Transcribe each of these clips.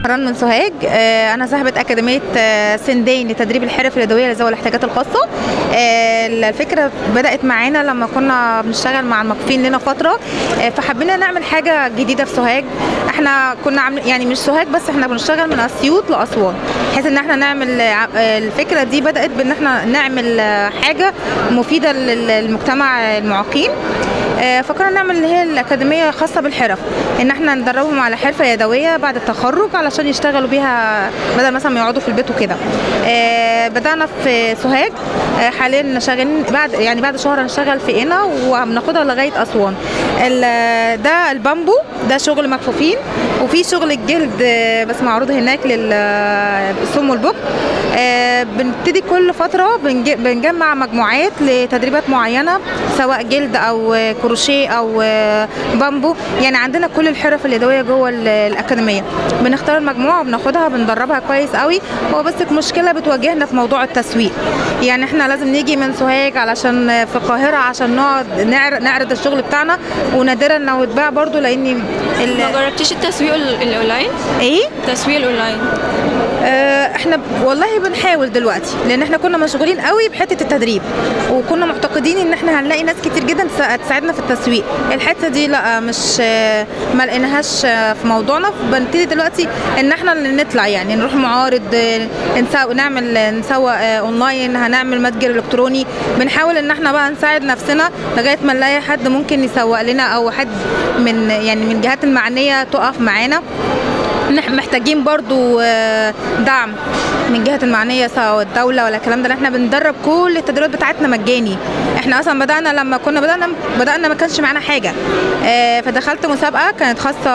شكرا من سوهاج آه، انا صاحبه اكاديميه آه، سندين لتدريب الحرف اليدويه لذوي الاحتياجات الخاصه آه، الفكره بدات معانا لما كنا بنشتغل مع المكفوفين لنا فتره آه، فحبينا نعمل حاجه جديده في سوهاج احنا كنا عامل يعني مش سوهاج بس احنا بنشتغل من اسيوط لاسوان بحيث ان احنا نعمل آه، آه، الفكره دي بدات بان احنا نعمل آه، حاجه مفيده لل- للمجتمع المعاقين آه، فكرنا نعمل اللي هي الاكاديميه خاصه بالحرف ان احنا ندربهم على حرفه يدويه بعد التخرج علشان يشتغلوا بيها بدل مثلا ما يقعدوا في البيت وكده آه، بدانا في سوهاج آه، حاليا شغالين بعد يعني بعد شهر هنشتغل في قنا وهناخدها لغايه اسوان ال- ده البامبو ده شغل مكفوفين وفي شغل الجلد آه، بس معروض هناك للسم والبكم آه، بنبتدي كل فتره بنج- بنجمع مجموعات لتدريبات معينه سواء جلد او آه، كروشيه او آه، بامبو يعني عندنا كل الحرف اليدويه جوه ال- الاكاديميه بنختار المجموعه وبناخدها بندربها كويس قوي هو بس مشكله بتواجهنا في موضوع التسويق يعني احنا لازم نيجي من سوهاج علشان في القاهره عشان نقعد نعر- نعرض الشغل بتاعنا ونادرا لو اتباع برضو لان ال- ما جربتيش التسويق ال- الاونلاين ايه التسويق الاونلاين آه، احنا ب- والله بنحاول دلوقتي لان احنا كنا مشغولين قوي بحته التدريب وكنا معتقدين ان احنا هنلاقي ناس كتير جدا تسا- تساعدنا في التسويق الحته دي لا مش آه، ما لقيناهاش آه، في موضوعنا بنبتدي دلوقتي ان احنا اللي نطلع يعني نروح معارض آه، نسوق نعمل آه، نسوق آه، اونلاين هنعمل متجر الكتروني بنحاول ان احنا بقى نساعد نفسنا لغايه ما نلاقي حد ممكن يسوق لنا او حد من يعني من الجهات المعنيه تقف معانا نح- محتاجين برضو آه، دعم من جهة المعنية سواء الدولة ولا الكلام ده لأن احنا بندرب كل التدريبات بتاعتنا مجاني احنا اصلا بدأنا لما كنا بدأنا بدأنا ما كانش معانا حاجة آه، فدخلت مسابقة كانت خاصة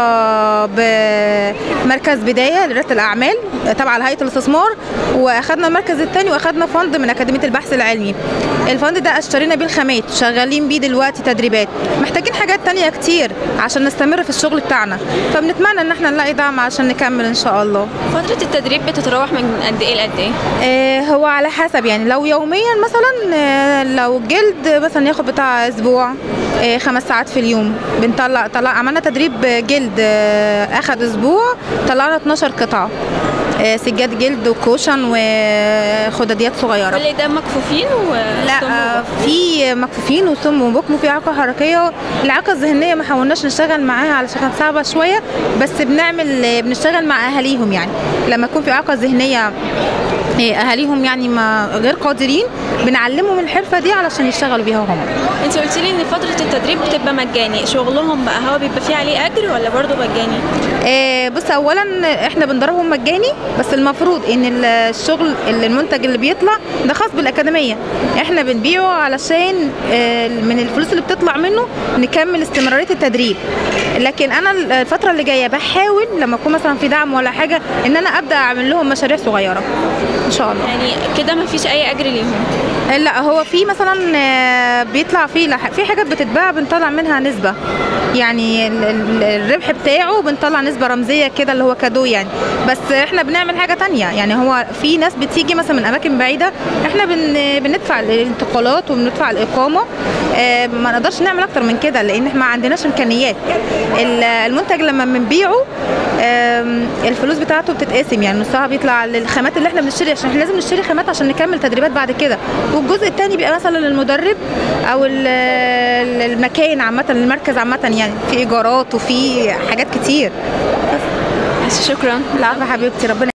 بمركز بداية لريادة الأعمال آه، تبع لهيئة الاستثمار واخدنا المركز الثاني واخدنا فند من أكاديمية البحث العلمي الفند ده اشترينا بيه الخامات شغالين بيه دلوقتي تدريبات محتاجين حاجات تانية كتير عشان نستمر في الشغل بتاعنا فبنتمنى ان احنا نلاقي دعم عشان نكمل ان شاء الله فتره التدريب بتتراوح من قد ايه لقد ايه آه، هو على حسب يعني لو يوميا مثلا آه، لو جلد مثلا ياخد بتاع اسبوع آه، خمس ساعات في اليوم بنطلع طلع عملنا تدريب جلد آه، اخد اسبوع طلعنا 12 قطعه آه، سجاد جلد وكوشن وخداديات صغيره كل ده مكفوفين و لا آه، في مكفوفين وسم وبكم وفي اعاقه حركيه الاعاقه الذهنيه ما حاولناش نشتغل معاها علشان كانت صعبه شويه بس بنعمل آه، بنشتغل مع اهاليهم يعني لما يكون في اعاقه ذهنيه آه، اهاليهم يعني ما غير قادرين بنعلمهم الحرفه دي علشان يشتغلوا بيها هم انت قلتي لي ان فتره التدريب بتبقى مجاني شغلهم بقى هو بيبقى فيه عليه اجر ولا برضه مجاني آه، بص اولا احنا بندربهم مجاني بس المفروض ان ال- الشغل اللي المنتج اللي بيطلع ده خاص بالاكاديميه احنا بنبيعه علشان آه، من الفلوس اللي بتطلع منه نكمل استمراريه التدريب لكن انا الفتره اللي جايه بحاول لما يكون مثلا في دعم ولا حاجه ان انا ابدا اعمل لهم مشاريع صغيره ان شاء الله يعني كده ما فيش اي اجر ليهم لا هو في مثلا آه، بيطلع فيه لح- في حاجات بتتباع بنطلع منها نسبة يعني ال- ال- الربح بتاعه بنطلع نسبة رمزية كده اللي هو كادو يعني بس احنا بنعمل حاجة تانية يعني هو في ناس بتيجي مثلا من أماكن بعيدة احنا بن بندفع الانتقالات وبندفع الإقامة آه، ما نقدرش نعمل أكتر من كده لأن احنا ما عندناش إمكانيات ال- المنتج لما بنبيعه آم، الفلوس بتاعته بتتقسم يعني نصها بيطلع للخامات اللي احنا بنشتري عشان احنا لازم نشتري خامات عشان نكمل تدريبات بعد كده والجزء الثاني بيبقى مثلا للمدرب او ال- ال- المكان عامه المركز عامه يعني في ايجارات وفي حاجات كتير بس شكرا العفو يا حبيبتي ربنا